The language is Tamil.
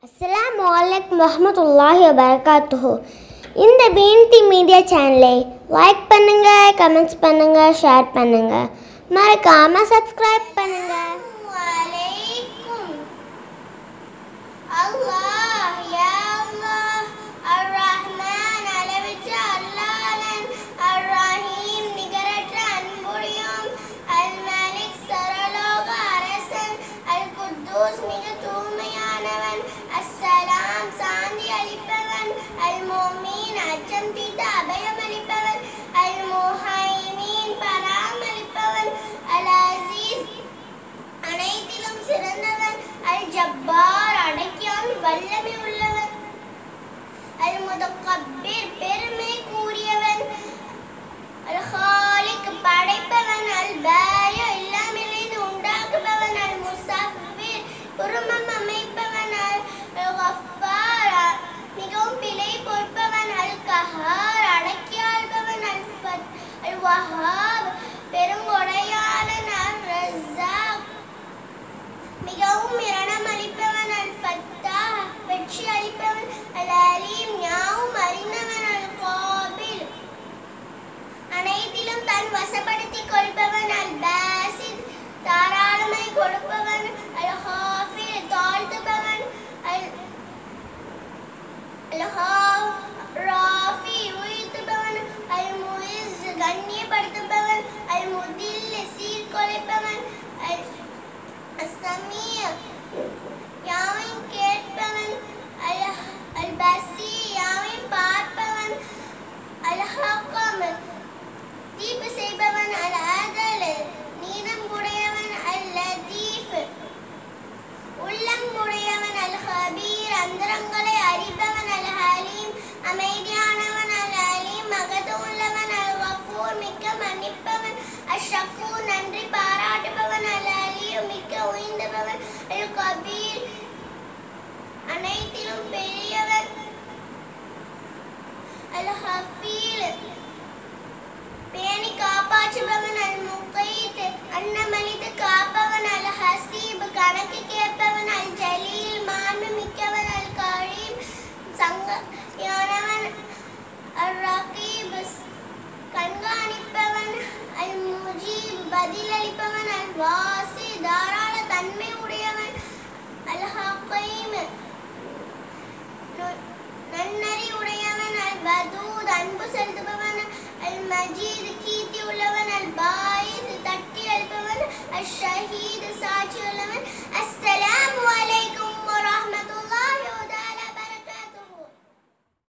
அஸ்ஸலாமு அலைக்கும் வரஹ்மத்துல்லாஹி வபரகாத்துஹு இந்த பீன்தி மீடியா சேனலை லைக் பண்ணுங்க கமெண்ட்ஸ் பண்ணுங்க ஷேர் பண்ணுங்க மறக்காம சப்ஸ்கிரைப் பண்ணுங்க அல்லாஹ் யா அல்லாஹ் அர் ரஹ்மான் அளவற்ற அல்லாஹன் அர் ரஹீம் நிகரற்ற அன்புடையோம் அல் மலிக் சரலோக அரசன் அல் குத்தூஸ் மிக தூய்மையானவன் அஸ்ஸலாம் சாந்தி அளிப்பவன் அல் மோமீன் அச்சம் தீட்ட அபயம் அளிப்பவன் அல் முஹைமீன் பராமரிப்பவன் அல் அசீஸ் அனைத்திலும் சிறந்தவன் அல் ஜப்பார் அடக்கியான் வல்லமை உள்ளவன் அல் முதக்கப்பிர் பெருமை கூறியவன் அல் ஹாலிக் படைப்பவன் அல் பாரி இல்லாமலிருந்து உண்டாக்குபவன் அல் முசவ்விர் குருமம் அமைப்பவன் அல் கஃபார் மிகவும் பிழை பொறுப்பவன் அல் கஹார் அடக்கி ஆள்பவன் அல் ஃபத் அல் வஹாப் பெருங்கொடையாளன் அல் ரஸாக் மிகவும் மரணம் அளிப்பவன் அல் ஃபத்தா வெற்றி அளிப்பவன் அல் அலீம் யாவும் அறிந்தவன் அல் காபில் அனைத்திலும் தன் வசப்படுத்திக் கொள்பவன் அல் பாசித் தாராளமை கொடுப்பவன் அல் ஹாஃபில் தாழ்த்துபவன் அல் அல் ஹா- ராஃபி உயர்த்துபவன் அல் முயிஸ் கண்ணியப்படுத்துபவன் அல் முதில் சீர்குலைப்பவன் அல் அஸ்ஸமீ யாவையும் கேட்பவன் அல் அல் பசி யாவையும் பார்ப்பவன் அல் ஹக்கம் தீர்ப்பு செய்பவன் அல் அதல் நீதம் உடையவன் அல் லதீஃப் உள்ளம் உடையவன் அல் ஹபீர் அந்தரங்களை அறிபவன் அல் ஹலீம் அமைதியானவன் அல் அலீம் மகது உள்ளவன் அல் வஃபூர் மிக்க மன்னிப்பவன் அல் ஷக்கூர் நன்றி பாராட்டுபவன் அல் அலீம் மிக்க உயர்ந்தவன் அல் கபீர் அனைத்திலும் பெரியவன் அல் ஹஃபீல் பேணி காப்பாற்றுபவன் அல் முகைத் அன்னமளித்து காப்பவன் அல் ஹசீப் கணக்கு கேட்பவன் அல் ஜலீல் மாண்பு மிக்கவன் அல் கரீம் சங்கையானவன் அல் ரகீப் கண்காணிப்பவன் அல் முஜீப் பதிலளிப்பவன் அல் வாசி தாராள தன்மை உடையவன் அல் ஹக்கீம் நு- நன்னறி உடையவன் அல் பதூத் அன்பு செலுத்துபவன் அல் மஜீத் கீர்த்தி உள்ளவன் அல் பாயித் தட்டி அளிப்பவன் அல் ஷஹீத் சாட்சி உள்ளவன்